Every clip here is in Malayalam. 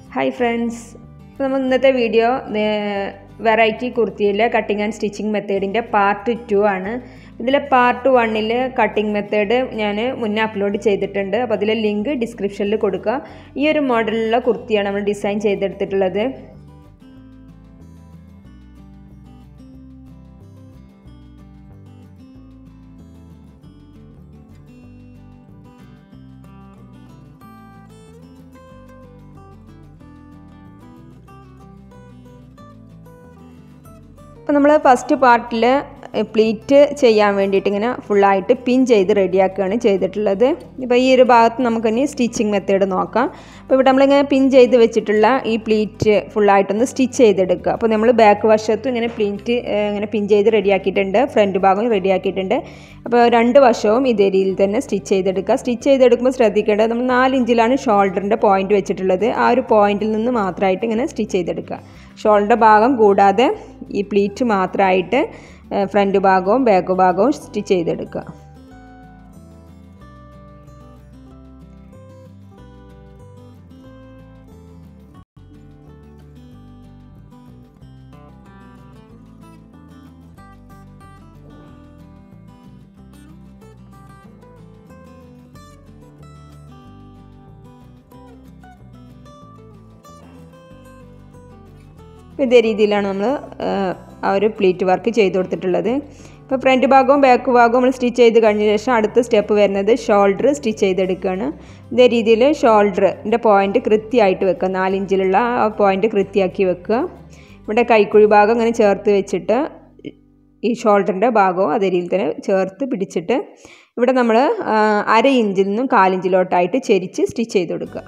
ഹായ് ഫ്രണ്ട്സ് അപ്പോൾ നമ്മൾ ഇന്നത്തെ വീഡിയോ വെറൈറ്റി കുർത്തിയിലെ കട്ടിങ് ആൻഡ് സ്റ്റിച്ചിങ് മെത്തേഡിൻ്റെ പാർട്ട് ടു ആണ് ഇതിലെ പാർട്ട് വണ്ണിൽ കട്ടിങ് മെത്തേഡ് ഞാൻ മുന്നേ അപ്ലോഡ് ചെയ്തിട്ടുണ്ട് അപ്പോൾ അതിലെ ലിങ്ക് ഡിസ്ക്രിപ്ഷനിൽ കൊടുക്കുക ഈ ഒരു മോഡലിലുള്ള കുർത്തിയാണ് നമ്മൾ ഡിസൈൻ ചെയ്തെടുത്തിട്ടുള്ളത് അപ്പോൾ നമ്മൾ ഫസ്റ്റ് പാർട്ടിൽ പ്ലീറ്റ് ചെയ്യാൻ വേണ്ടിയിട്ട് ഇങ്ങനെ ഫുള്ളായിട്ട് പിൻ ചെയ്ത് റെഡിയാക്കുകയാണ് ചെയ്തിട്ടുള്ളത് ഇപ്പോൾ ഈ ഒരു ഭാഗത്ത് നമുക്കിനി സ്റ്റിച്ചിങ് മെത്തേഡ് നോക്കാം അപ്പോൾ ഇവിടെ നമ്മളിങ്ങനെ പിൻ ചെയ്ത് വെച്ചിട്ടുള്ള ഈ പ്ലീറ്റ് ഫുള്ളായിട്ടൊന്ന് സ്റ്റിച്ച് ചെയ്തെടുക്കുക അപ്പോൾ നമ്മൾ ബാക്ക് വശത്തും ഇങ്ങനെ പ്ലീറ്റ് ഇങ്ങനെ പിൻ ചെയ്ത് റെഡിയാക്കിയിട്ടുണ്ട് ഫ്രണ്ട് ഭാഗവും റെഡിയാക്കിയിട്ടുണ്ട് അപ്പോൾ രണ്ട് വശവും ഇതേ രീതിയിൽ തന്നെ സ്റ്റിച്ച് ചെയ്തെടുക്കുക സ്റ്റിച്ച് ചെയ്തെടുക്കുമ്പോൾ ശ്രദ്ധിക്കേണ്ടത് നമ്മൾ നാല് ഇഞ്ചിലാണ് ഷോൾഡറിൻ്റെ പോയിന്റ് വെച്ചിട്ടുള്ളത് ആ ഒരു പോയിന്റിൽ നിന്ന് മാത്രമായിട്ട് ഇങ്ങനെ സ്റ്റിച്ച് ചെയ്തെടുക്കുക ഷോൾഡർ ഭാഗം കൂടാതെ ഈ പ്ലീറ്റ് മാത്രമായിട്ട് ഫ്രണ്ട് ഭാഗവും ബാക്ക് ഭാഗവും സ്റ്റിച്ച് ചെയ്തെടുക്കുക ഇതേ രീതിയിലാണ് നമ്മൾ ആ ഒരു പ്ലീറ്റ് വർക്ക് ചെയ്ത് കൊടുത്തിട്ടുള്ളത് ഇപ്പോൾ ഫ്രണ്ട് ഭാഗവും ബാക്ക് ഭാഗവും നമ്മൾ സ്റ്റിച്ച് ചെയ്ത് കഴിഞ്ഞ ശേഷം അടുത്ത സ്റ്റെപ്പ് വരുന്നത് ഷോൾഡർ സ്റ്റിച്ച് ചെയ്തെടുക്കുകയാണ് ഇതേ രീതിയിൽ ഷോൾഡറിൻ്റെ പോയിൻ്റ് കൃത്യമായിട്ട് വെക്കുക നാലിഞ്ചിലുള്ള ആ പോയിൻ്റ് കൃത്യമാക്കി വെക്കുക ഇവിടെ കൈക്കുഴി ഭാഗം ഇങ്ങനെ ചേർത്ത് വെച്ചിട്ട് ഈ ഷോൾഡറിൻ്റെ ഭാഗവും അതേ രീതിയിൽ തന്നെ ചേർത്ത് പിടിച്ചിട്ട് ഇവിടെ നമ്മൾ അര ഇഞ്ചിൽ നിന്നും കാലിഞ്ചിലോട്ടായിട്ട് ചെരിച്ച് സ്റ്റിച്ച് ചെയ്ത് കൊടുക്കുക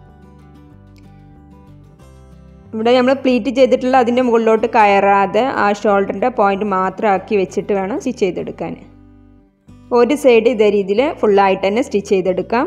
ഇവിടെ നമ്മൾ പ്ലീറ്റ് ചെയ്തിട്ടുള്ള അതിൻ്റെ മുകളിലോട്ട് കയറാതെ ആ ഷോൾഡറിൻ്റെ പോയിന്റ് മാത്രം ആക്കി വെച്ചിട്ട് വേണം സ്റ്റിച്ച് ചെയ്തെടുക്കാൻ ഒരു സൈഡ് ഇതേ രീതിയിൽ ഫുള്ളായിട്ട് തന്നെ സ്റ്റിച്ച് ചെയ്തെടുക്കാം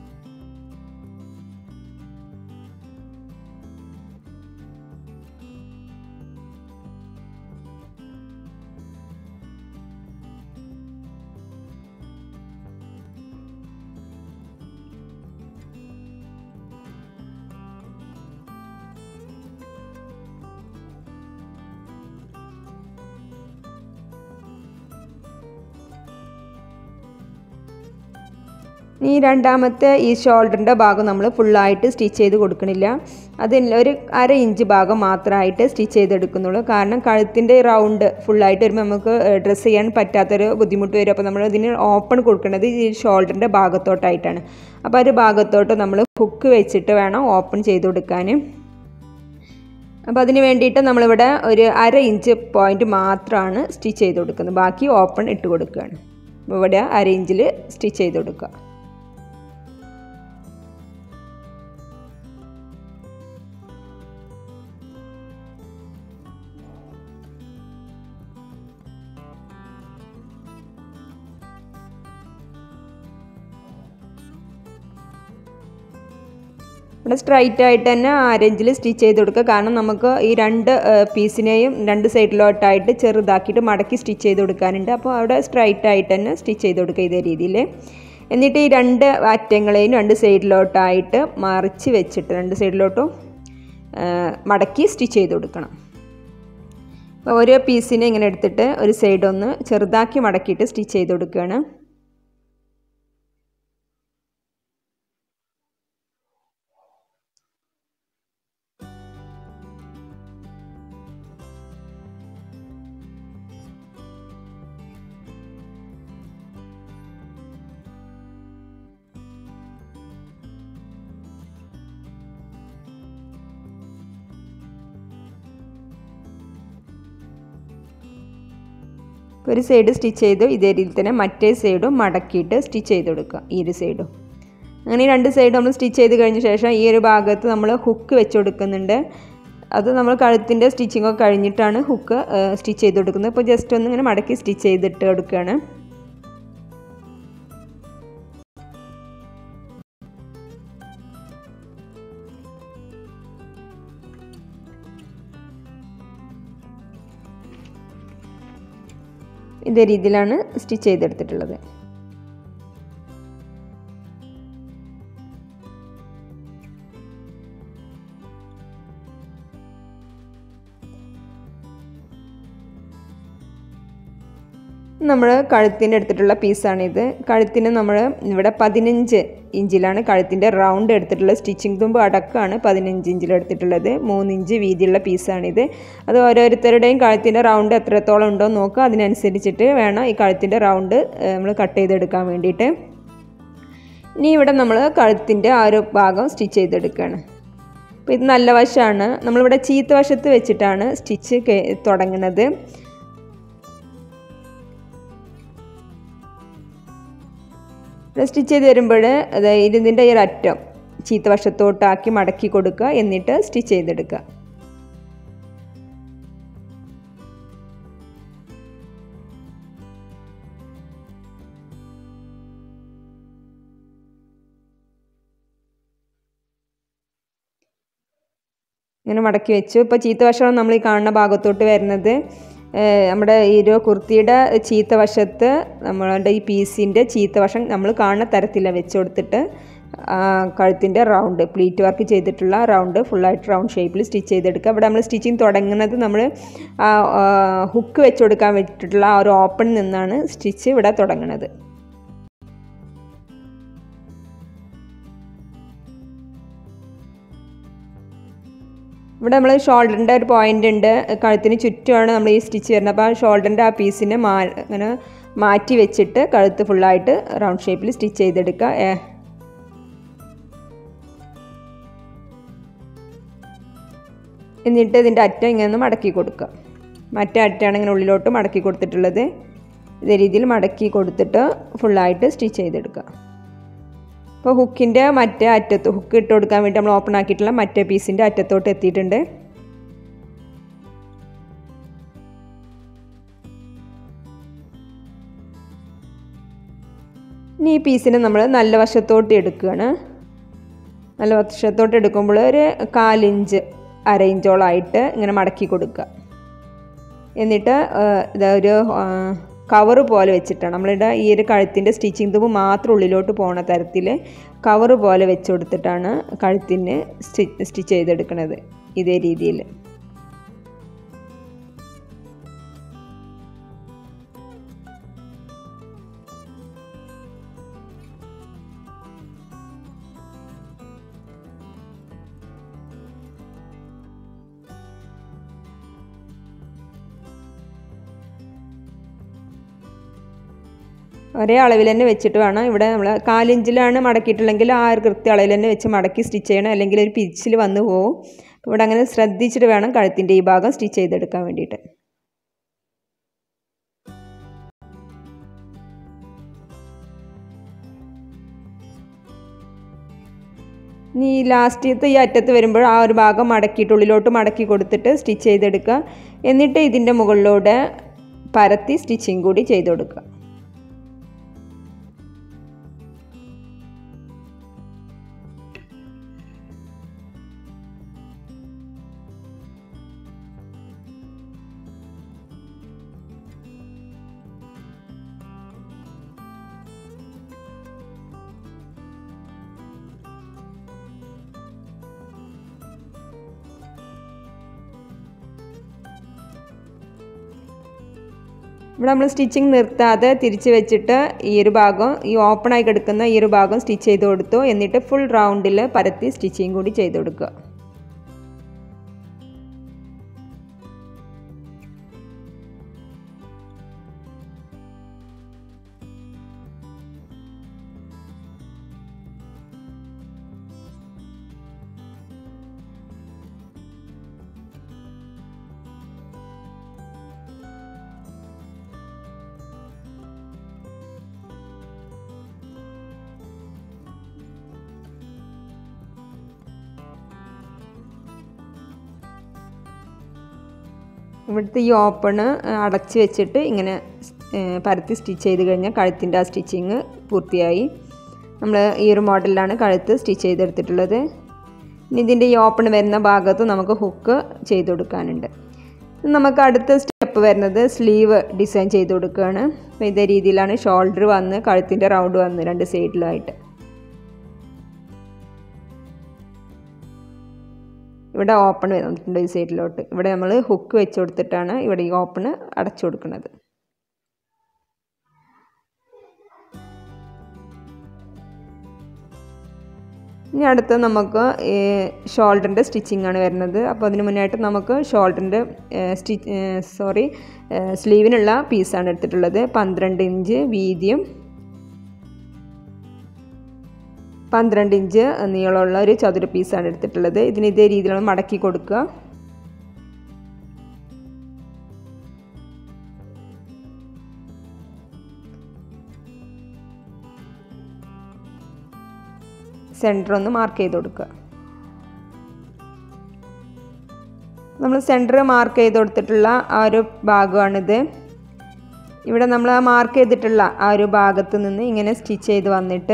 ഈ രണ്ടാമത്തെ ഈ ഷോൾഡറിൻ്റെ ഭാഗം നമ്മൾ ഫുള്ളായിട്ട് സ്റ്റിച്ച് ചെയ്ത് കൊടുക്കണില്ല അത് ഒരു അര ഇഞ്ച് ഭാഗം മാത്രമായിട്ട് സ്റ്റിച്ച് ചെയ്തെടുക്കുന്നുള്ളൂ കാരണം കഴുത്തിൻ്റെ റൗണ്ട് ഫുള്ളായിട്ട് വരുമ്പോൾ നമുക്ക് ഡ്രസ്സ് ചെയ്യാൻ പറ്റാത്തൊരു ബുദ്ധിമുട്ട് വരും അപ്പോൾ നമ്മൾ ഇതിന് ഓപ്പൺ കൊടുക്കുന്നത് ഈ ഷോൾഡറിൻ്റെ ഭാഗത്തോട്ടായിട്ടാണ് അപ്പോൾ ഒരു ഭാഗത്തോട്ട് നമ്മൾ ഹുക്ക് വെച്ചിട്ട് വേണം ഓപ്പൺ ചെയ്ത് കൊടുക്കാൻ അപ്പോൾ അതിന് വേണ്ടിയിട്ട് നമ്മളിവിടെ ഒരു അര ഇഞ്ച് പോയിൻ്റ് മാത്രമാണ് സ്റ്റിച്ച് ചെയ്ത് കൊടുക്കുന്നത് ബാക്കി ഓപ്പൺ ഇട്ട് കൊടുക്കുകയാണ് ഇവിടെ അര ഇഞ്ചിൽ സ്റ്റിച്ച് ചെയ്ത് കൊടുക്കുക ഇവിടെ സ്ട്രൈറ്റ് ആയിട്ട് തന്നെ അരഞ്ചിൽ സ്റ്റിച്ച് ചെയ്ത് കൊടുക്കുക കാരണം നമുക്ക് ഈ രണ്ട് പീസിനെയും രണ്ട് സൈഡിലോട്ടായിട്ട് ചെറുതാക്കിയിട്ട് മടക്കി സ്റ്റിച്ച് ചെയ്ത് കൊടുക്കാനുണ്ട് അപ്പോൾ അവിടെ സ്ട്രൈറ്റ് ആയിട്ട് തന്നെ സ്റ്റിച്ച് ചെയ്ത് കൊടുക്കുക ഇതേ രീതിയിൽ എന്നിട്ട് ഈ രണ്ട് അറ്റങ്ങളെയും രണ്ട് സൈഡിലോട്ടായിട്ട് മറിച്ച് വെച്ചിട്ട് രണ്ട് സൈഡിലോട്ടും മടക്കി സ്റ്റിച്ച് ചെയ്ത് കൊടുക്കണം അപ്പോൾ ഓരോ പീസിനെ ഇങ്ങനെ എടുത്തിട്ട് ഒരു സൈഡ് ഒന്ന് ചെറുതാക്കി മടക്കിയിട്ട് സ്റ്റിച്ച് ചെയ്ത് കൊടുക്കുകയാണ് ഒരു സൈഡ് സ്റ്റിച്ച് ചെയ്തു ഇതേ രീതിയിൽ തന്നെ മറ്റേ സൈഡും മടക്കിയിട്ട് സ്റ്റിച്ച് ചെയ്ത് കൊടുക്കുക ഈ ഒരു സൈഡും അങ്ങനെ രണ്ട് സൈഡ് നമ്മൾ സ്റ്റിച്ച് ചെയ്ത് കഴിഞ്ഞ ശേഷം ഈ ഒരു ഭാഗത്ത് നമ്മൾ ഹുക്ക് വെച്ച് കൊടുക്കുന്നുണ്ട് അത് നമ്മൾ കഴുത്തിൻ്റെ സ്റ്റിച്ചിങ് ഒക്കെ കഴിഞ്ഞിട്ടാണ് ഹുക്ക് സ്റ്റിച്ച് ചെയ്ത് കൊടുക്കുന്നത് ഇപ്പോൾ ജസ്റ്റ് ഒന്ന് ഇങ്ങനെ മടക്കി സ്റ്റിച്ച് ചെയ്തിട്ട് കൊടുക്കുകയാണ് ഇതേ രീതിയിലാണ് സ്റ്റിച്ച് ചെയ്തെടുത്തിട്ടുള്ളത് നമ്മൾ കഴുത്തിൻ്റെ എടുത്തിട്ടുള്ള പീസാണിത് കഴുത്തിന് നമ്മൾ ഇവിടെ പതിനഞ്ച് ഇഞ്ചിലാണ് കഴുത്തിൻ്റെ റൗണ്ട് എടുത്തിട്ടുള്ളത് സ്റ്റിച്ചിങ് തുമ്പ് അടക്കമാണ് പതിനഞ്ച് ഇഞ്ചിൽ എടുത്തിട്ടുള്ളത് മൂന്ന് ഇഞ്ച് വീതിയുള്ള പീസാണിത് അത് ഓരോരുത്തരുടെയും കഴുത്തിൻ്റെ റൗണ്ട് എത്രത്തോളം ഉണ്ടോ നോക്കുക അതിനനുസരിച്ചിട്ട് വേണം ഈ കഴുത്തിൻ്റെ റൗണ്ട് നമ്മൾ കട്ട് ചെയ്തെടുക്കാൻ വേണ്ടിയിട്ട് ഇനി ഇവിടെ നമ്മൾ കഴുത്തിൻ്റെ ആ ഒരു ഭാഗം സ്റ്റിച്ച് ചെയ്തെടുക്കുകയാണ് അപ്പോൾ ഇത് നല്ല വശമാണ് നമ്മളിവിടെ ചീത്ത വശത്ത് വെച്ചിട്ടാണ് സ്റ്റിച്ച് തുടങ്ങുന്നത് സ്റ്റിച്ച് ചെയ്ത് വരുമ്പോൾ അതായത് ഇതിൻ്റെ ഈ ഒരു അറ്റം ചീത്ത വശത്തോട്ടാക്കി മടക്കി കൊടുക്കുക എന്നിട്ട് സ്റ്റിച്ച് ചെയ്തെടുക്കുക ഇങ്ങനെ മടക്കി വെച്ചു ഇപ്പോൾ ചീത്ത വശമാണ് നമ്മൾ ഈ കാണുന്ന ഭാഗത്തോട്ട് വരുന്നത് നമ്മുടെ ഈ ഒരു കുർത്തിയുടെ ചീത്ത വശത്ത് നമ്മളുടെ ഈ പീസിൻ്റെ ചീത്ത വശം നമ്മൾ കാണുന്ന തരത്തിലാണ് വെച്ച് കൊടുത്തിട്ട് കഴുത്തിൻ്റെ റൗണ്ട് പ്ലീറ്റ് വർക്ക് ചെയ്തിട്ടുള്ള റൗണ്ട് ഫുള്ളായിട്ട് റൗണ്ട് ഷേപ്പിൽ സ്റ്റിച്ച് ചെയ്തെടുക്കുക ഇവിടെ നമ്മൾ സ്റ്റിച്ചിങ് തുടങ്ങുന്നത് നമ്മൾ ഹുക്ക് വെച്ച് കൊടുക്കാൻ വേണ്ടിയിട്ടുള്ള ആ ഒരു ഓപ്പൺ നിന്നാണ് സ്റ്റിച്ച് ഇവിടെ തുടങ്ങുന്നത് ഇവിടെ നമ്മൾ ഷോൾഡറിൻ്റെ ഒരു പോയിൻ്റ് ഉണ്ട് കഴുത്തിന് ചുറ്റുമാണ് നമ്മൾ ഈ സ്റ്റിച്ച് വരുന്നത് അപ്പോൾ ആ ഷോൾഡറിൻ്റെ ആ പീസിനെ മാ അങ്ങനെ മാറ്റി വെച്ചിട്ട് കഴുത്ത് ഫുള്ളായിട്ട് റൗണ്ട് ഷേപ്പിൽ സ്റ്റിച്ച് ചെയ്തെടുക്കുക എന്നിട്ട് ഇതിൻ്റെ അറ്റം ഇങ്ങനെ ഒന്ന് മടക്കി കൊടുക്കുക മറ്റേ അറ്റമാണ് ഇങ്ങനെ ഉള്ളിലോട്ട് മടക്കി കൊടുത്തിട്ടുള്ളത് ഇതേ രീതിയിൽ മടക്കി കൊടുത്തിട്ട് ഫുള്ളായിട്ട് സ്റ്റിച്ച് ചെയ്തെടുക്കുക അപ്പോൾ ഹുക്കിൻ്റെ മറ്റേ അറ്റത്ത് ഹുക്ക് ഇട്ട് കൊടുക്കാൻ വേണ്ടി നമ്മൾ ഓപ്പൺ ആക്കിയിട്ടുള്ള മറ്റേ പീസിൻ്റെ അറ്റത്തോട്ട് എത്തിയിട്ടുണ്ട് ഇനി ഈ പീസിനെ നമ്മൾ നല്ല വശത്തോട്ട് എടുക്കുകയാണ് നല്ല വശത്തോട്ട് എടുക്കുമ്പോൾ ഒരു കാലിഞ്ച് അര ഇഞ്ചോളായിട്ട് ഇങ്ങനെ മടക്കി കൊടുക്കുക എന്നിട്ട് ഇതാ ഒരു കവർ പോലെ വെച്ചിട്ടാണ് നമ്മളിവിടെ ഈ ഒരു കഴുത്തിൻ്റെ സ്റ്റിച്ചിങ് തുമ്പ് മാത്രം ഉള്ളിലോട്ട് പോണ തരത്തിൽ കവർ പോലെ വെച്ച് കൊടുത്തിട്ടാണ് കഴുത്തിന് സ്റ്റി സ്റ്റിച്ച് ചെയ്തെടുക്കുന്നത് ഇതേ രീതിയിൽ ഒരേ അളവിൽ തന്നെ വെച്ചിട്ട് വേണം ഇവിടെ നമ്മൾ കാലിഞ്ചിലാണ് മടക്കിയിട്ടുള്ളെങ്കിൽ ആ ഒരു കൃത്യ അളവിൽ തന്നെ വെച്ച് മടക്കി സ്റ്റിച്ച് ചെയ്യണം അല്ലെങ്കിൽ ഒരു പിച്ചിൽ വന്നു പോകും അപ്പോൾ ഇവിടെ അങ്ങനെ ശ്രദ്ധിച്ചിട്ട് വേണം കഴുത്തിൻ്റെ ഈ ഭാഗം സ്റ്റിച്ച് ചെയ്തെടുക്കാൻ വേണ്ടിയിട്ട് ഇനി ലാസ്റ്റത്തെ ഈ അറ്റത്ത് വരുമ്പോൾ ആ ഒരു ഭാഗം മടക്കിയിട്ട് ഉള്ളിലോട്ട് മടക്കി കൊടുത്തിട്ട് സ്റ്റിച്ച് ചെയ്തെടുക്കുക എന്നിട്ട് ഇതിൻ്റെ മുകളിലൂടെ പരത്തി സ്റ്റിച്ചിങ് കൂടി ചെയ്ത് കൊടുക്കുക ഇവിടെ നമ്മൾ സ്റ്റിച്ചിങ് നിർത്താതെ തിരിച്ച് വെച്ചിട്ട് ഈ ഒരു ഭാഗം ഈ ഓപ്പൺ ആയി കിടക്കുന്ന ഈ ഒരു ഭാഗം സ്റ്റിച്ച് ചെയ്ത് കൊടുത്തു എന്നിട്ട് ഫുൾ റൗണ്ടിൽ പരത്തി സ്റ്റിച്ചിങ് കൂടി ചെയ്ത് കൊടുക്കുക ഇവിടുത്തെ ഈ ഓപ്പണ് അടച്ച് വെച്ചിട്ട് ഇങ്ങനെ പരത്തി സ്റ്റിച്ച് ചെയ്ത് കഴിഞ്ഞാൽ കഴുത്തിൻ്റെ ആ സ്റ്റിച്ചിങ് പൂർത്തിയായി നമ്മൾ ഈ ഒരു മോഡലിലാണ് കഴുത്ത് സ്റ്റിച്ച് ചെയ്തെടുത്തിട്ടുള്ളത് ഇനി ഇതിൻ്റെ ഈ ഓപ്പൺ വരുന്ന ഭാഗത്ത് നമുക്ക് ഹുക്ക് ചെയ്ത് കൊടുക്കാനുണ്ട് നമുക്ക് അടുത്ത സ്റ്റെപ്പ് വരുന്നത് സ്ലീവ് ഡിസൈൻ ചെയ്ത് കൊടുക്കുകയാണ് അപ്പോൾ ഇതേ രീതിയിലാണ് ഷോൾഡർ വന്ന് കഴുത്തിൻ്റെ റൗണ്ട് വന്ന് രണ്ട് സൈഡിലായിട്ട് ഇവിടെ ഓപ്പൺ വന്നിട്ടുണ്ട് ഈ സൈഡിലോട്ട് ഇവിടെ നമ്മൾ ഹുക്ക് വെച്ച് കൊടുത്തിട്ടാണ് ഇവിടെ ഈ ഓപ്പണ് അടച്ചു കൊടുക്കുന്നത് ഇനി അടുത്ത് നമുക്ക് ഷോൾഡറിൻ്റെ സ്റ്റിച്ചിങ് ആണ് വരുന്നത് അപ്പോൾ അതിന് മുന്നായിട്ട് നമുക്ക് ഷോൾഡറിൻ്റെ സ്റ്റിച്ച് സോറി സ്ലീവിനുള്ള പീസാണ് എടുത്തിട്ടുള്ളത് പന്ത്രണ്ട് ഇഞ്ച് വീതിയും പന്ത്രണ്ട് ഇഞ്ച് നീളമുള്ള ഒരു ചതുര പീസാണ് എടുത്തിട്ടുള്ളത് ഇതിന് ഇതേ രീതിയിലാണ് മടക്കി കൊടുക്കുക സെൻറ്റർ ഒന്ന് മാർക്ക് ചെയ്ത് കൊടുക്കുക നമ്മൾ സെൻറ്റർ മാർക്ക് ചെയ്ത് കൊടുത്തിട്ടുള്ള ആ ഒരു ഭാഗമാണിത് ഇവിടെ നമ്മൾ ആ മാർക്ക് ചെയ്തിട്ടുള്ള ആ ഒരു ഭാഗത്ത് നിന്ന് ഇങ്ങനെ സ്റ്റിച്ച് ചെയ്ത് വന്നിട്ട്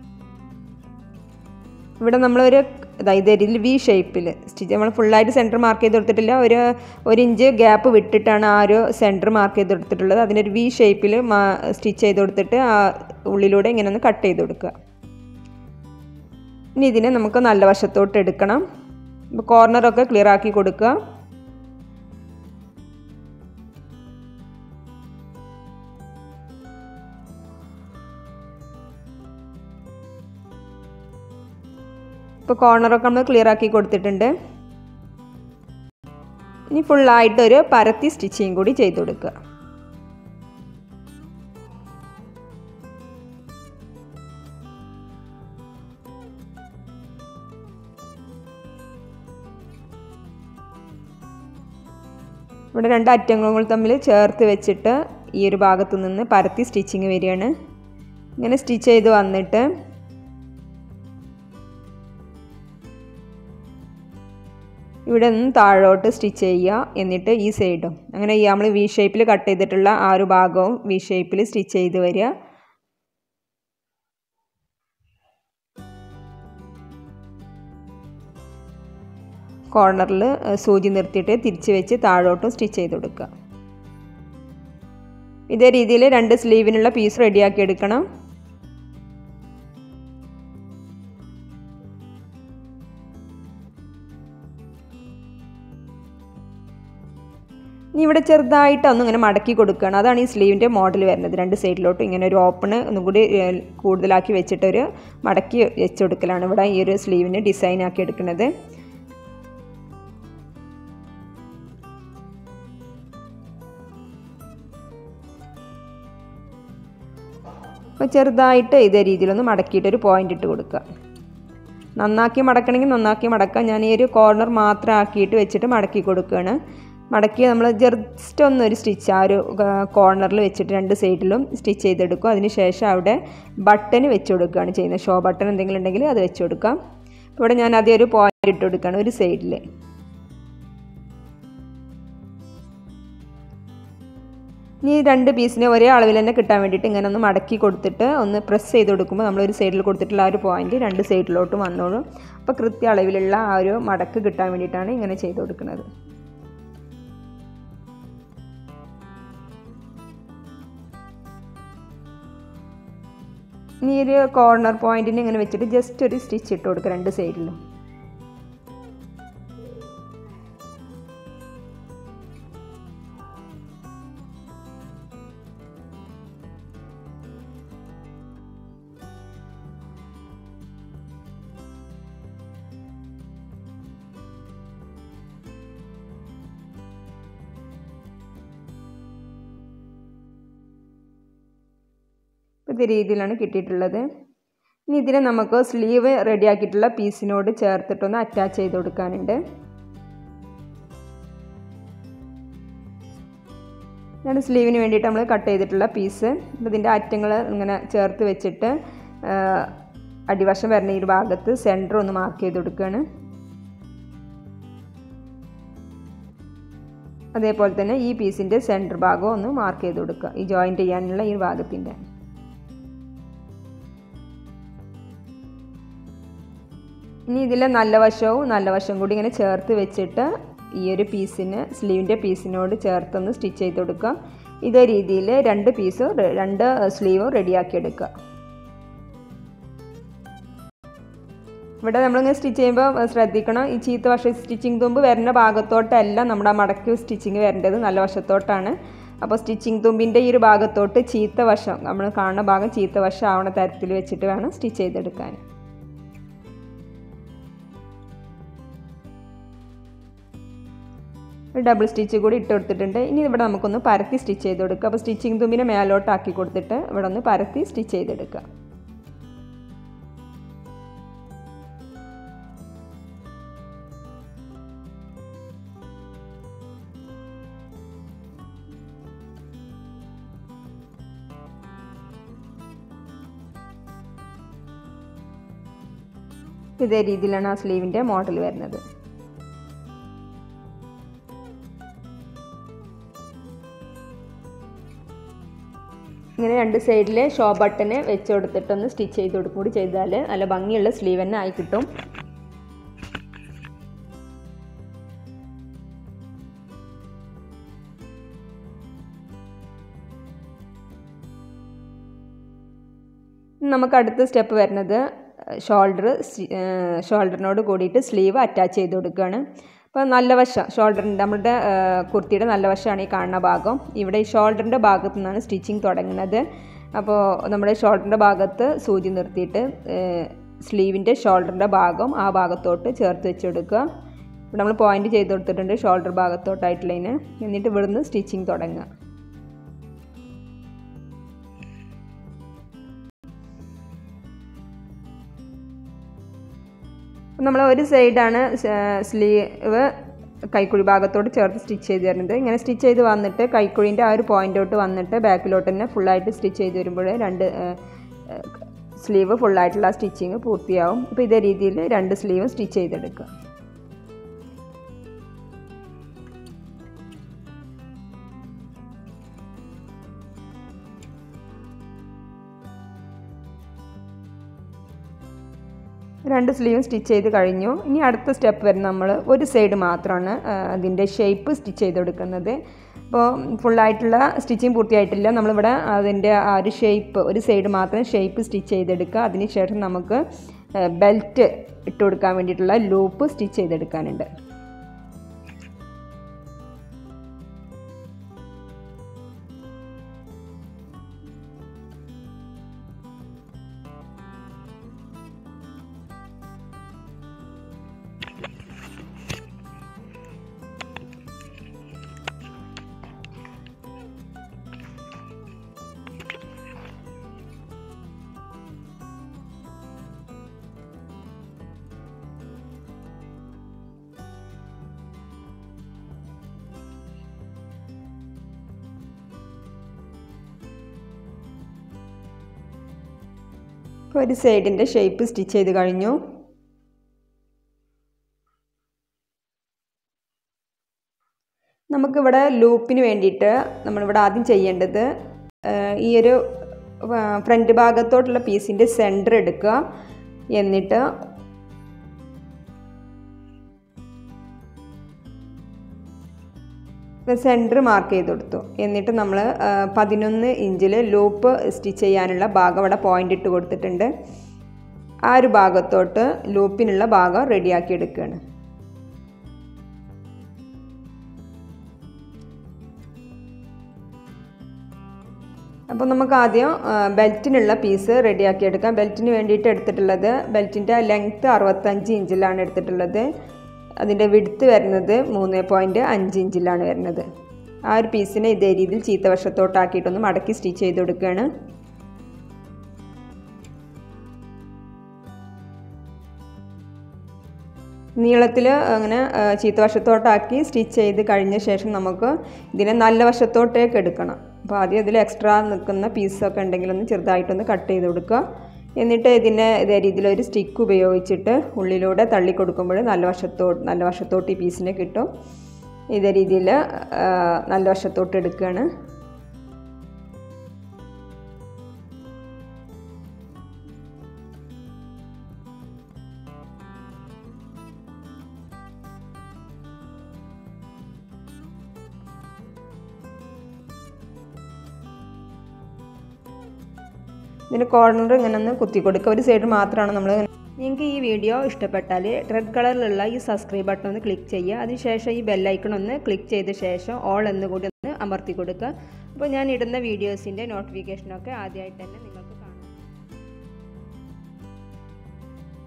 ഇവിടെ നമ്മളൊരു അതായത് ഇതിൽ വി ഷേപ്പിൽ സ്റ്റിച്ച് നമ്മൾ ഫുള്ളായിട്ട് സെൻറ്റർ മാർക്ക് ചെയ്ത് കൊടുത്തിട്ടില്ല ഒരു ഒരു ഇഞ്ച് ഗ്യാപ്പ് വിട്ടിട്ടാണ് ആ ഒരു സെൻറ്റർ മാർക്ക് ചെയ്ത് കൊടുത്തിട്ടുള്ളത് അതിനൊരു വി ഷേപ്പിൽ സ്റ്റിച്ച് ചെയ്ത് കൊടുത്തിട്ട് ആ ഉള്ളിലൂടെ ഇങ്ങനെ ഒന്ന് കട്ട് ചെയ്ത് കൊടുക്കുക ഇനി ഇതിനെ നമുക്ക് നല്ല വശത്തോട്ട് എടുക്കണം ഇപ്പോൾ കോർണറൊക്കെ ക്ലിയർ ആക്കി കൊടുക്കുക ഇപ്പോൾ കോർണറൊക്കെ നമ്മൾ ക്ലിയർ ആക്കി കൊടുത്തിട്ടുണ്ട് ഇനി ഫുള്ളായിട്ട് ഒരു പരത്തി സ്റ്റിച്ചിങ് കൂടി ചെയ്ത് കൊടുക്കുക ഇവിടെ രണ്ട് അറ്റങ്ങൾ തമ്മിൽ ചേർത്ത് വെച്ചിട്ട് ഈ ഒരു ഭാഗത്തു നിന്ന് പരത്തി സ്റ്റിച്ചിങ് വരികയാണ് ഇങ്ങനെ സ്റ്റിച്ച് ചെയ്ത് വന്നിട്ട് ഇവിടെ നിന്ന് താഴോട്ട് സ്റ്റിച്ച് ചെയ്യുക എന്നിട്ട് ഈ സൈഡും അങ്ങനെ ഈ നമ്മൾ വി ഷേപ്പിൽ കട്ട് ചെയ്തിട്ടുള്ള ആ ഒരു ഭാഗവും വി ഷേപ്പിൽ സ്റ്റിച്ച് ചെയ്ത് വരിക കോർണറിൽ സൂചി നിർത്തിയിട്ട് തിരിച്ച് വെച്ച് താഴോട്ടും സ്റ്റിച്ച് ചെയ്ത് കൊടുക്കുക ഇതേ രീതിയിൽ രണ്ട് സ്ലീവിനുള്ള പീസ് റെഡിയാക്കി എടുക്കണം ഇനി ഇവിടെ ചെറുതായിട്ട് ഒന്ന് ഇങ്ങനെ മടക്കി കൊടുക്കുകയാണ് അതാണ് ഈ സ്ലീവിൻ്റെ മോഡൽ വരുന്നത് രണ്ട് സൈഡിലോട്ടും ഇങ്ങനെ ഒരു ഓപ്പണ് ഒന്നും കൂടി കൂടുതലാക്കി വെച്ചിട്ടൊരു മടക്കി വെച്ച് കൊടുക്കലാണ് ഇവിടെ ഈ ഒരു സ്ലീവിന് ഡിസൈൻ ആക്കി എടുക്കുന്നത് അപ്പോൾ ചെറുതായിട്ട് ഇതേ രീതിയിലൊന്ന് മടക്കിയിട്ട് ഒരു പോയിൻ്റ് ഇട്ട് കൊടുക്കുക നന്നാക്കി മടക്കണമെങ്കിൽ നന്നാക്കി മടക്കാം ഞാൻ ഈ ഒരു കോർണർ മാത്രം ആക്കിയിട്ട് വെച്ചിട്ട് മടക്കി കൊടുക്കുകയാണ് മടക്കി നമ്മൾ ജസ്റ്റ് ഒന്ന് ഒരു സ്റ്റിച്ച് ആ ഒരു കോർണറിൽ വെച്ചിട്ട് രണ്ട് സൈഡിലും സ്റ്റിച്ച് ചെയ്തെടുക്കും അതിന് ശേഷം അവിടെ ബട്ടൺ വെച്ച് കൊടുക്കുകയാണ് ചെയ്യുന്നത് ഷോ ബട്ടൺ എന്തെങ്കിലും ഉണ്ടെങ്കിൽ അത് വെച്ച് കൊടുക്കാം ഇവിടെ ഞാൻ ആദ്യം ഒരു പോയിൻ്റ് ഇട്ട് കൊടുക്കുകയാണ് ഒരു സൈഡിൽ ഇനി രണ്ട് പീസിനെ ഒരേ അളവിൽ തന്നെ കിട്ടാൻ വേണ്ടിയിട്ട് ഇങ്ങനെ ഒന്ന് മടക്കി കൊടുത്തിട്ട് ഒന്ന് പ്രസ് ചെയ്ത് കൊടുക്കുമ്പോൾ നമ്മൾ ഒരു സൈഡിൽ കൊടുത്തിട്ടുള്ള ആ ഒരു പോയിന്റ് രണ്ട് സൈഡിലോട്ട് വന്നോളും അപ്പോൾ കൃത്യ അളവിലുള്ള ആ ഒരു മടക്ക് കിട്ടാൻ വേണ്ടിയിട്ടാണ് ഇങ്ങനെ ചെയ്ത് കൊടുക്കുന്നത് ഇനി ഒരു കോർണർ പോയിന്റിന് ഇങ്ങനെ വെച്ചിട്ട് ജസ്റ്റ് ഒരു സ്റ്റിച്ച് ഇട്ട് കൊടുക്കുക രണ്ട് സൈഡിലും ഇതേ രീതിയിലാണ് കിട്ടിയിട്ടുള്ളത് ഇനി ഇതിനെ നമുക്ക് സ്ലീവ് റെഡിയാക്കിയിട്ടുള്ള പീസിനോട് ചേർത്തിട്ടൊന്ന് അറ്റാച്ച് ചെയ്ത് കൊടുക്കാനുണ്ട് ഇതാണ് സ്ലീവിന് വേണ്ടിയിട്ട് നമ്മൾ കട്ട് ചെയ്തിട്ടുള്ള പീസ് ഇതിൻ്റെ അറ്റങ്ങൾ ഇങ്ങനെ ചേർത്ത് വെച്ചിട്ട് അടിവശം വരുന്ന ഈ ഒരു ഭാഗത്ത് സെൻറ്റർ ഒന്ന് മാർക്ക് ചെയ്ത് കൊടുക്കുകയാണ് അതേപോലെ തന്നെ ഈ പീസിൻ്റെ സെൻറ്റർ ഭാഗം ഒന്ന് മാർക്ക് ചെയ്ത് കൊടുക്കുക ഈ ജോയിൻറ്റ് ചെയ്യാനുള്ള ഈ ഭാഗത്തിൻ്റെ ഇനി ഇതിലെ നല്ല വശവും നല്ല വശവും കൂടി ഇങ്ങനെ ചേർത്ത് വെച്ചിട്ട് ഈ ഒരു പീസിന് സ്ലീവിൻ്റെ പീസിനോട് ചേർത്തൊന്ന് സ്റ്റിച്ച് ചെയ്ത് കൊടുക്കുക ഇതേ രീതിയിൽ രണ്ട് പീസ് രണ്ട് സ്ലീവും റെഡിയാക്കി എടുക്കുക ഇവിടെ നമ്മളിങ്ങനെ സ്റ്റിച്ച് ചെയ്യുമ്പോൾ ശ്രദ്ധിക്കണം ഈ ചീത്ത വശം സ്റ്റിച്ചിങ് തുമ്പ് വരുന്ന ഭാഗത്തോട്ടല്ല നമ്മുടെ മടക്കി സ്റ്റിച്ചിങ് വരേണ്ടത് നല്ല വശത്തോട്ടാണ് അപ്പോൾ സ്റ്റിച്ചിങ് തുമ്പിൻ്റെ ഈ ഒരു ഭാഗത്തോട്ട് ചീത്ത വശം നമ്മൾ കാണുന്ന ഭാഗം ചീത്ത വശം ആവണ തരത്തിൽ വെച്ചിട്ട് വേണം സ്റ്റിച്ച് ചെയ്തെടുക്കാൻ ഒരു ഡബിൾ സ്റ്റിച്ച് കൂടി ഇട്ട് കൊടുത്തിട്ടുണ്ട് ഇനി ഇവിടെ നമുക്കൊന്ന് പരത്തി സ്റ്റിച്ച് ചെയ്ത് കൊടുക്കുക അപ്പോൾ സ്റ്റിച്ചിങ് തുമ്പിനെ മേലോട്ടാക്കി കൊടുത്തിട്ട് ഇവിടെ ഒന്ന് പരത്തി സ്റ്റിച്ച് ചെയ്തെടുക്കുക ഇതേ രീതിയിലാണ് ആ സ്ലീവിൻ്റെ മോഡൽ വരുന്നത് ഇങ്ങനെ രണ്ട് സൈഡിലെ ഷോ ബട്ടന് വെച്ച് കൊടുത്തിട്ടൊന്ന് സ്റ്റിച്ച് ചെയ്ത് കൊടുക്കും കൂടി ചെയ്താൽ നല്ല ഭംഗിയുള്ള സ്ലീവ് തന്നെ ആയി കിട്ടും നമുക്ക് അടുത്ത സ്റ്റെപ്പ് വരുന്നത് ഷോൾഡർ ഷോൾഡറിനോട് കൂടിയിട്ട് സ്ലീവ് അറ്റാച്ച് ചെയ്ത് കൊടുക്കുകയാണ് അപ്പോൾ നല്ല വശം ഷോൾഡറിൻ്റെ നമ്മുടെ കുർത്തിയുടെ നല്ല വശമാണ് ഈ കാണുന്ന ഭാഗം ഇവിടെ ഈ ഷോൾഡറിൻ്റെ ഭാഗത്തു നിന്നാണ് സ്റ്റിച്ചിങ് തുടങ്ങുന്നത് അപ്പോൾ നമ്മുടെ ഷോൾഡറിൻ്റെ ഭാഗത്ത് സൂചി നിർത്തിയിട്ട് സ്ലീവിൻ്റെ ഷോൾഡറിൻ്റെ ഭാഗം ആ ഭാഗത്തോട്ട് ചേർത്ത് വെച്ച് കൊടുക്കുക ഇവിടെ നമ്മൾ പോയിൻ്റ് ചെയ്ത് കൊടുത്തിട്ടുണ്ട് ഷോൾഡർ ഭാഗത്തോട്ടായിട്ടുള്ളതിന് എന്നിട്ട് ഇവിടുന്ന് സ്റ്റിച്ചിങ് തുടങ്ങുക നമ്മൾ ഒരു സൈഡാണ് സ്ലീവ് കൈക്കുഴി ഭാഗത്തോട്ട് ചേർത്ത് സ്റ്റിച്ച് ചെയ്ത് തരുന്നത് ഇങ്ങനെ സ്റ്റിച്ച് ചെയ്ത് വന്നിട്ട് കൈക്കുഴിൻ്റെ ആ ഒരു പോയിൻറ്റോട്ട് വന്നിട്ട് ബാക്കിലോട്ട് തന്നെ ഫുള്ളായിട്ട് സ്റ്റിച്ച് ചെയ്ത് വരുമ്പോൾ രണ്ട് സ്ലീവ് ഫുള്ളായിട്ടുള്ള ആ സ്റ്റിച്ചിങ് പൂർത്തിയാവും അപ്പോൾ ഇതേ രീതിയിൽ രണ്ട് സ്ലീവും സ്റ്റിച്ച് ചെയ്തെടുക്കുക രണ്ട് സ്ലീവും സ്റ്റിച്ച് ചെയ്ത് കഴിഞ്ഞു ഇനി അടുത്ത സ്റ്റെപ്പ് വരുന്ന നമ്മൾ ഒരു സൈഡ് മാത്രമാണ് അതിൻ്റെ ഷേപ്പ് സ്റ്റിച്ച് ചെയ്ത് കൊടുക്കുന്നത് അപ്പോൾ ഫുള്ളായിട്ടുള്ള സ്റ്റിച്ചിങ് പൂർത്തിയായിട്ടില്ല നമ്മളിവിടെ അതിൻ്റെ ആ ഒരു ഷേപ്പ് ഒരു സൈഡ് മാത്രം ഷേപ്പ് സ്റ്റിച്ച് ചെയ്തെടുക്കുക അതിനുശേഷം നമുക്ക് ബെൽറ്റ് ഇട്ട് കൊടുക്കാൻ വേണ്ടിയിട്ടുള്ള ലൂപ്പ് സ്റ്റിച്ച് ചെയ്തെടുക്കാനുണ്ട് ഇപ്പോൾ ഒരു സൈഡിൻ്റെ ഷേപ്പ് സ്റ്റിച്ച് ചെയ്ത് കഴിഞ്ഞു നമുക്കിവിടെ ലൂപ്പിന് വേണ്ടിയിട്ട് നമ്മളിവിടെ ആദ്യം ചെയ്യേണ്ടത് ഈ ഒരു ഫ്രണ്ട് ഭാഗത്തോട്ടുള്ള പീസിൻ്റെ സെൻറ്റർ എടുക്കുക എന്നിട്ട് സെൻറ്റർ മാർക്ക് ചെയ്ത് കൊടുത്തു എന്നിട്ട് നമ്മൾ പതിനൊന്ന് ഇഞ്ചിൽ ലൂപ്പ് സ്റ്റിച്ച് ചെയ്യാനുള്ള ഭാഗം അവിടെ പോയിൻ്റ് ഇട്ട് കൊടുത്തിട്ടുണ്ട് ആ ഒരു ഭാഗത്തോട്ട് ലൂപ്പിനുള്ള ഭാഗം റെഡിയാക്കി എടുക്കുകയാണ് അപ്പോൾ നമുക്ക് ആദ്യം ബെൽറ്റിനുള്ള പീസ് റെഡിയാക്കി എടുക്കാം ബെൽറ്റിന് വേണ്ടിയിട്ട് എടുത്തിട്ടുള്ളത് ബെൽറ്റിൻ്റെ ലെങ്ത്ത് അറുപത്തഞ്ച് ഇഞ്ചിലാണ് എടുത്തിട്ടുള്ളത് അതിൻ്റെ വിടുത്ത് വരുന്നത് മൂന്ന് പോയിൻറ്റ് അഞ്ച് ഇഞ്ചിലാണ് വരുന്നത് ആ ഒരു പീസിനെ ഇതേ രീതിയിൽ ചീത്ത വശത്തോട്ടാക്കിയിട്ടൊന്ന് മടക്കി സ്റ്റിച്ച് ചെയ്ത് കൊടുക്കുകയാണ് നീളത്തിൽ അങ്ങനെ ചീത്ത വശത്തോട്ടാക്കി സ്റ്റിച്ച് ചെയ്ത് കഴിഞ്ഞ ശേഷം നമുക്ക് ഇതിനെ നല്ല വശത്തോട്ടേക്ക് എടുക്കണം അപ്പോൾ ആദ്യം ഇതിൽ എക്സ്ട്രാ നിൽക്കുന്ന പീസൊക്കെ ഉണ്ടെങ്കിൽ ഒന്ന് ചെറുതായിട്ടൊന്ന് കട്ട് ചെയ്ത് കൊടുക്കുക എന്നിട്ട് ഇതിനെ ഇതേ രീതിയിൽ ഒരു സ്റ്റിക്ക് ഉപയോഗിച്ചിട്ട് ഉള്ളിലൂടെ തള്ളി കൊടുക്കുമ്പോൾ നല്ല വശത്തോട്ട് നല്ല വശത്തോട്ട് ഈ പീസിനെ കിട്ടും ഇതേ രീതിയിൽ നല്ല വശത്തോട്ട് എടുക്കുകയാണ് ഇതിൻ്റെ കോർണർ ഇങ്ങനെ ഒന്ന് കുത്തി കൊടുക്കുക ഒരു സൈഡ് മാത്രമാണ് നമ്മൾ നിങ്ങൾക്ക് ഈ വീഡിയോ ഇഷ്ടപ്പെട്ടാൽ റെഡ് കളറിലുള്ള ഈ സബ്സ്ക്രൈബ് ബട്ടൺ ഒന്ന് ക്ലിക്ക് ചെയ്യുക അതിനുശേഷം ഈ ബെല്ലൈക്കൺ ഒന്ന് ക്ലിക്ക് ചെയ്ത ശേഷം ഓൾ എന്ന് കൂടി ഒന്ന് അമർത്തി കൊടുക്കുക അപ്പോൾ ഞാൻ ഇടുന്ന വീഡിയോസിൻ്റെ നോട്ടിഫിക്കേഷനൊക്കെ ആദ്യമായിട്ട് തന്നെ നിങ്ങൾക്ക് കാണാം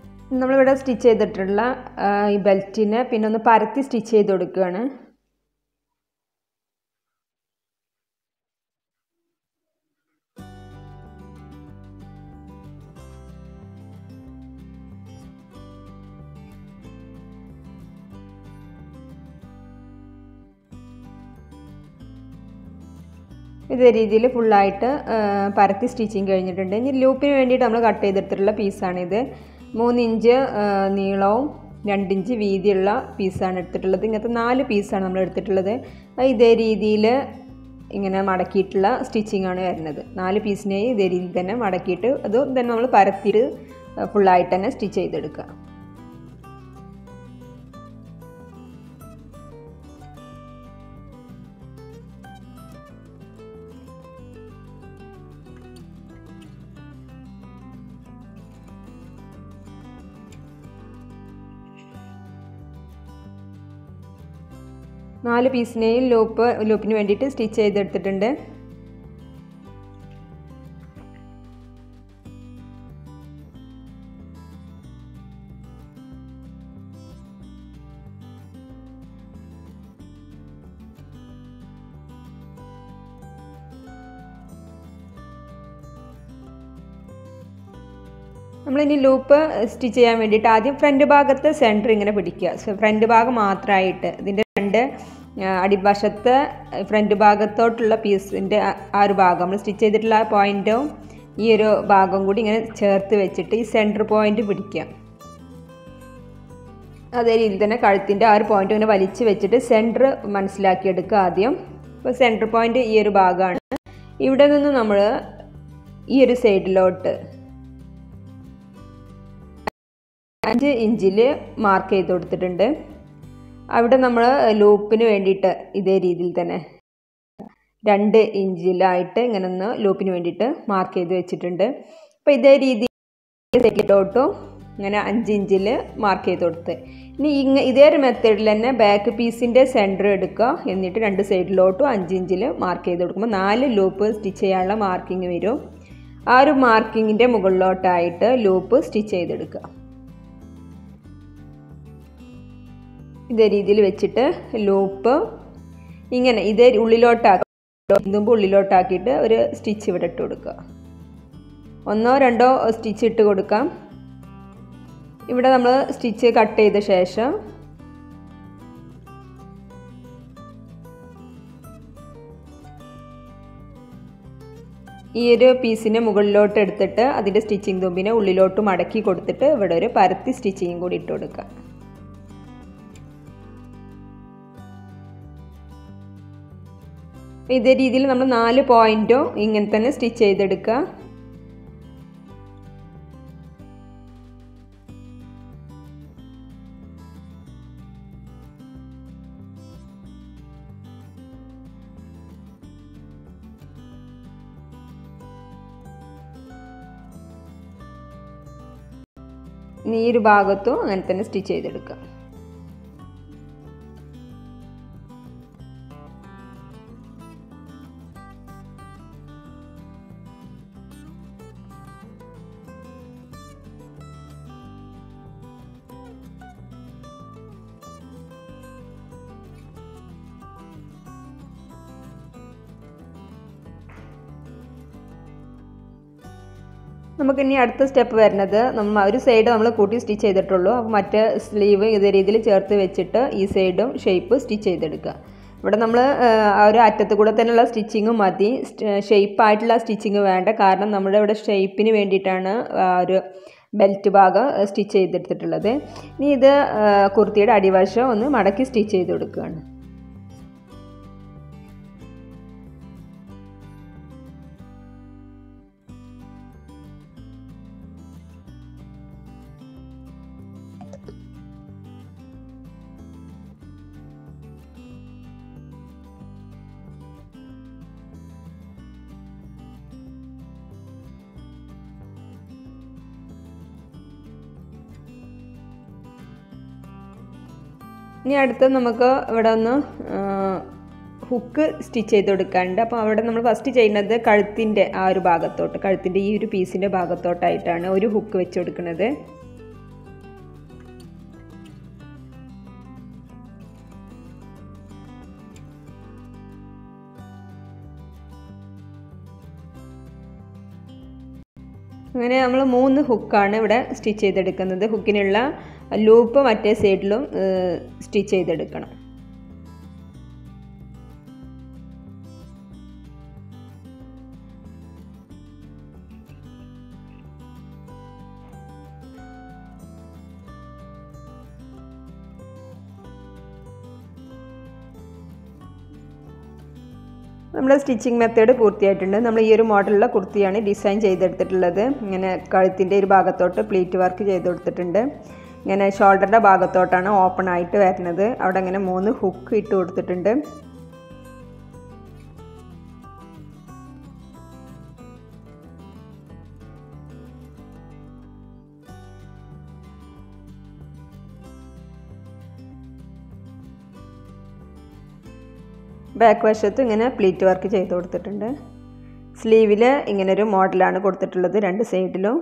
നമ്മളിവിടെ സ്റ്റിച്ച് ചെയ്തിട്ടുള്ള ഈ ബെൽറ്റിനെ പിന്നെ ഒന്ന് പരത്തി സ്റ്റിച്ച് ചെയ്ത് കൊടുക്കുകയാണ് ഇതേ രീതിയിൽ ഫുള്ളായിട്ട് പരത്തി സ്റ്റിച്ചിങ് കഴിഞ്ഞിട്ടുണ്ട് ഇനി ലൂപ്പിന് വേണ്ടിയിട്ട് നമ്മൾ കട്ട് ചെയ്തെടുത്തിട്ടുള്ള പീസാണിത് മൂന്നിഞ്ച് നീളവും രണ്ടിഞ്ച് വീതിയുള്ള പീസാണ് എടുത്തിട്ടുള്ളത് ഇങ്ങനത്തെ നാല് പീസാണ് നമ്മൾ എടുത്തിട്ടുള്ളത് അത് ഇതേ രീതിയിൽ ഇങ്ങനെ മടക്കിയിട്ടുള്ള സ്റ്റിച്ചിങ് ആണ് വരുന്നത് നാല് പീസിനെയും ഇതേ രീതിയിൽ തന്നെ മടക്കിയിട്ട് അത് തന്നെ നമ്മൾ പരത്തിയിട്ട് ഫുള്ളായിട്ട് തന്നെ സ്റ്റിച്ച് ചെയ്തെടുക്കുക നാല് പീസിനെയും ലൂപ്പ് ലൂപ്പിന് വേണ്ടിയിട്ട് സ്റ്റിച്ച് ചെയ്തെടുത്തിട്ടുണ്ട് നമ്മളിനി ലൂപ്പ് സ്റ്റിച്ച് ചെയ്യാൻ വേണ്ടിയിട്ട് ആദ്യം ഫ്രണ്ട് ഭാഗത്ത് സെൻറ്റർ ഇങ്ങനെ പിടിക്കുക ഫ്രണ്ട് ഭാഗം മാത്രമായിട്ട് ഇതിൻ്റെ രണ്ട് അടിവശത്തെ ഫ്രണ്ട് ഭാഗത്തോട്ടുള്ള പീസിൻ്റെ ആ ഒരു ഭാഗം നമ്മൾ സ്റ്റിച്ച് ചെയ്തിട്ടുള്ള ആ പോയിൻറ്റും ഈ ഒരു ഭാഗം കൂടി ഇങ്ങനെ ചേർത്ത് വെച്ചിട്ട് ഈ സെൻറ്റർ പോയിൻ്റ് പിടിക്കുക അതേ രീതിയിൽ തന്നെ കഴുത്തിൻ്റെ ആ ഒരു പോയിൻ്റ് ഇങ്ങനെ വലിച്ച് വെച്ചിട്ട് സെൻറ്റർ മനസ്സിലാക്കിയെടുക്കുക ആദ്യം ഇപ്പോൾ സെൻറ്റർ പോയിൻ്റ് ഈ ഒരു ഭാഗമാണ് ഇവിടെ നിന്ന് നമ്മൾ ഈ ഒരു സൈഡിലോട്ട് അഞ്ച് ഇഞ്ചിൽ മാർക്ക് ചെയ്ത് കൊടുത്തിട്ടുണ്ട് അവിടെ നമ്മൾ ലൂപ്പിന് വേണ്ടിയിട്ട് ഇതേ രീതിയിൽ തന്നെ രണ്ട് ഇഞ്ചിലായിട്ട് ഇങ്ങനെ ഒന്ന് ലൂപ്പിന് വേണ്ടിയിട്ട് മാർക്ക് ചെയ്ത് വെച്ചിട്ടുണ്ട് അപ്പോൾ ഇതേ രീതിയിലോട്ടും ഇങ്ങനെ അഞ്ച് ഇഞ്ചിൽ മാർക്ക് ചെയ്ത് കൊടുത്ത് ഇനി ഇങ്ങ ഇതേ ഒരു മെത്തേഡിൽ തന്നെ ബാക്ക് പീസിൻ്റെ സെൻറ്റർ എടുക്കുക എന്നിട്ട് രണ്ട് സൈഡിലോട്ടും അഞ്ച് ഇഞ്ചിൽ മാർക്ക് ചെയ്ത് കൊടുക്കുമ്പോൾ നാല് ലൂപ്പ് സ്റ്റിച്ച് ചെയ്യാനുള്ള മാർക്കിങ് വരും ആ ഒരു മാർക്കിങ്ങിൻ്റെ മുകളിലോട്ടായിട്ട് ലൂപ്പ് സ്റ്റിച്ച് ചെയ്തെടുക്കുക ഇതേ രീതിയിൽ വെച്ചിട്ട് ലൂപ്പ് ഇങ്ങനെ ഇതേ ഉള്ളിലോട്ടാക്കി എന്തുമ്പോൾ ഉള്ളിലോട്ടാക്കിയിട്ട് ഒരു സ്റ്റിച്ച് ഇവിടെ ഇട്ട് കൊടുക്കുക ഒന്നോ രണ്ടോ സ്റ്റിച്ച് ഇട്ട് കൊടുക്കാം ഇവിടെ നമ്മൾ സ്റ്റിച്ച് കട്ട് ചെയ്ത ശേഷം ഈ ഒരു പീസിനെ മുകളിലോട്ട് എടുത്തിട്ട് അതിൻ്റെ സ്റ്റിച്ചിങ് തുമ്പിനെ ഉള്ളിലോട്ട് മടക്കി കൊടുത്തിട്ട് ഇവിടെ ഒരു പരത്തി സ്റ്റിച്ചിങ്ങും കൂടി ഇട്ട് കൊടുക്കുക ഇതേ രീതിയിൽ നമ്മൾ നാല് പോയിൻറ്റും ഇങ്ങനെ തന്നെ സ്റ്റിച്ച് ചെയ്തെടുക്കുക ഇനി ഈ ഒരു ഭാഗത്തും അങ്ങനെ തന്നെ സ്റ്റിച്ച് ചെയ്തെടുക്കുക നമുക്കിനി അടുത്ത സ്റ്റെപ്പ് വരുന്നത് നമ്മൾ ഒരു സൈഡ് നമ്മൾ കൂട്ടി സ്റ്റിച്ച് ചെയ്തിട്ടുള്ളൂ അപ്പോൾ മറ്റേ സ്ലീവ് ഇതേ രീതിയിൽ ചേർത്ത് വെച്ചിട്ട് ഈ സൈഡും ഷേപ്പ് സ്റ്റിച്ച് ചെയ്തെടുക്കുക ഇവിടെ നമ്മൾ ആ ഒരു അറ്റത്ത് കൂടെ തന്നെയുള്ള സ്റ്റിച്ചിങ് മതി ഷേപ്പായിട്ടുള്ള സ്റ്റിച്ചിങ് വേണ്ട കാരണം നമ്മുടെ ഇവിടെ ഷേപ്പിന് വേണ്ടിയിട്ടാണ് ആ ഒരു ബെൽറ്റ് ഭാഗം സ്റ്റിച്ച് ചെയ്തെടുത്തിട്ടുള്ളത് ഇനി ഇത് കുർത്തിയുടെ അടിവശം ഒന്ന് മടക്കി സ്റ്റിച്ച് ചെയ്ത് കൊടുക്കുകയാണ് ഇനി അടുത്ത് നമുക്ക് ഇവിടെ ഒന്ന് ഹുക്ക് സ്റ്റിച്ച് ചെയ്ത് കൊടുക്കാനുണ്ട് അപ്പോൾ അവിടെ നമ്മൾ ഫസ്റ്റ് ചെയ്യുന്നത് കഴുത്തിൻ്റെ ആ ഒരു ഭാഗത്തോട്ട് കഴുത്തിൻ്റെ ഈ ഒരു പീസിൻ്റെ ഭാഗത്തോട്ടായിട്ടാണ് ഒരു ഹുക്ക് വെച്ച് കൊടുക്കുന്നത് അങ്ങനെ നമ്മൾ മൂന്ന് ഹുക്കാണ് ഇവിടെ സ്റ്റിച്ച് ചെയ്തെടുക്കുന്നത് ഹുക്കിനുള്ള ലൂപ്പ് മറ്റേ സൈഡിലും സ്റ്റിച്ച് ചെയ്തെടുക്കണം നമ്മുടെ സ്റ്റിച്ചിങ് മെത്തേഡ് പൂർത്തിയായിട്ടുണ്ട് നമ്മൾ ഈ ഒരു മോഡലുള്ള കുർത്തിയാണ് ഡിസൈൻ ചെയ്തെടുത്തിട്ടുള്ളത് ഇങ്ങനെ കഴുത്തിൻ്റെ ഒരു ഭാഗത്തോട്ട് പ്ലീറ്റ് വർക്ക് ചെയ്ത് കൊടുത്തിട്ടുണ്ട് ഇങ്ങനെ ഷോൾഡറിൻ്റെ ഭാഗത്തോട്ടാണ് ഓപ്പൺ ആയിട്ട് വരുന്നത് അവിടെ ഇങ്ങനെ മൂന്ന് ഹുക്ക് ഇട്ട് കൊടുത്തിട്ടുണ്ട് ബാക്ക് വശത്ത് ഇങ്ങനെ പ്ലീറ്റ് വർക്ക് ചെയ്ത് കൊടുത്തിട്ടുണ്ട് സ്ലീവിൽ ഇങ്ങനൊരു മോഡലാണ് കൊടുത്തിട്ടുള്ളത് രണ്ട് സൈഡിലും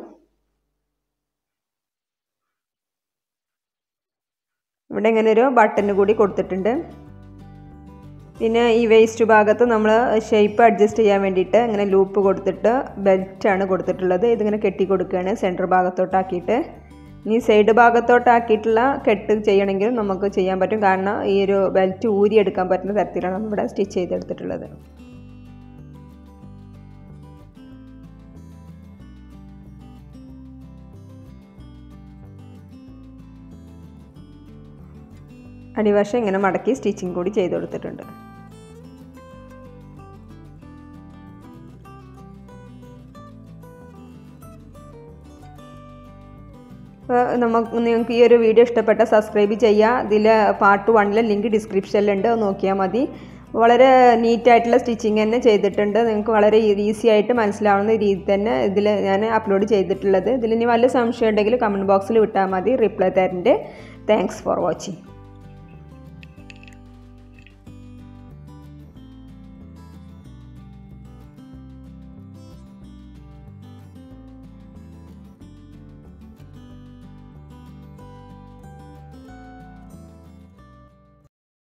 ഇവിടെ ഇങ്ങനെ ഒരു ബട്ടന് കൂടി കൊടുത്തിട്ടുണ്ട് പിന്നെ ഈ വേസ്റ്റ് ഭാഗത്ത് നമ്മൾ ഷേപ്പ് അഡ്ജസ്റ്റ് ചെയ്യാൻ വേണ്ടിയിട്ട് ഇങ്ങനെ ലൂപ്പ് കൊടുത്തിട്ട് ബെൽറ്റാണ് കൊടുത്തിട്ടുള്ളത് ഇതിങ്ങനെ കെട്ടി കൊടുക്കുകയാണ് സെൻറ്റർ ഭാഗത്തോട്ടാക്കിയിട്ട് ഇനി സൈഡ് ഭാഗത്തോട്ടാക്കിയിട്ടുള്ള കെട്ട് ചെയ്യണമെങ്കിലും നമുക്ക് ചെയ്യാൻ പറ്റും കാരണം ഈ ഒരു ബെൽറ്റ് ഊരിയെടുക്കാൻ പറ്റുന്ന തരത്തിലാണ് നമ്മളിവിടെ സ്റ്റിച്ച് ചെയ്തെടുത്തിട്ടുള്ളത് അടിവശം ഇങ്ങനെ മടക്കി സ്റ്റിച്ചിങ് കൂടി ചെയ്ത് കൊടുത്തിട്ടുണ്ട് നമുക്ക് നിങ്ങൾക്ക് ഈ ഒരു വീഡിയോ ഇഷ്ടപ്പെട്ട സബ്സ്ക്രൈബ് ചെയ്യുക ഇതിൽ പാർട്ട് വണ്ണിലെ ലിങ്ക് ഡിസ്ക്രിപ്ഷനിലുണ്ട് നോക്കിയാൽ മതി വളരെ നീറ്റായിട്ടുള്ള സ്റ്റിച്ചിങ് തന്നെ ചെയ്തിട്ടുണ്ട് നിങ്ങൾക്ക് വളരെ ഈസി ആയിട്ട് മനസ്സിലാവുന്ന രീതി തന്നെ ഇതിൽ ഞാൻ അപ്ലോഡ് ചെയ്തിട്ടുള്ളത് ഇതിൽ ഇനി വല്ല സംശയം ഉണ്ടെങ്കിൽ കമൻറ്റ് ബോക്സിൽ വിട്ടാൽ മതി റിപ്ലൈ തരണ്ട് താങ്ക്സ് ഫോർ വാച്ചിങ്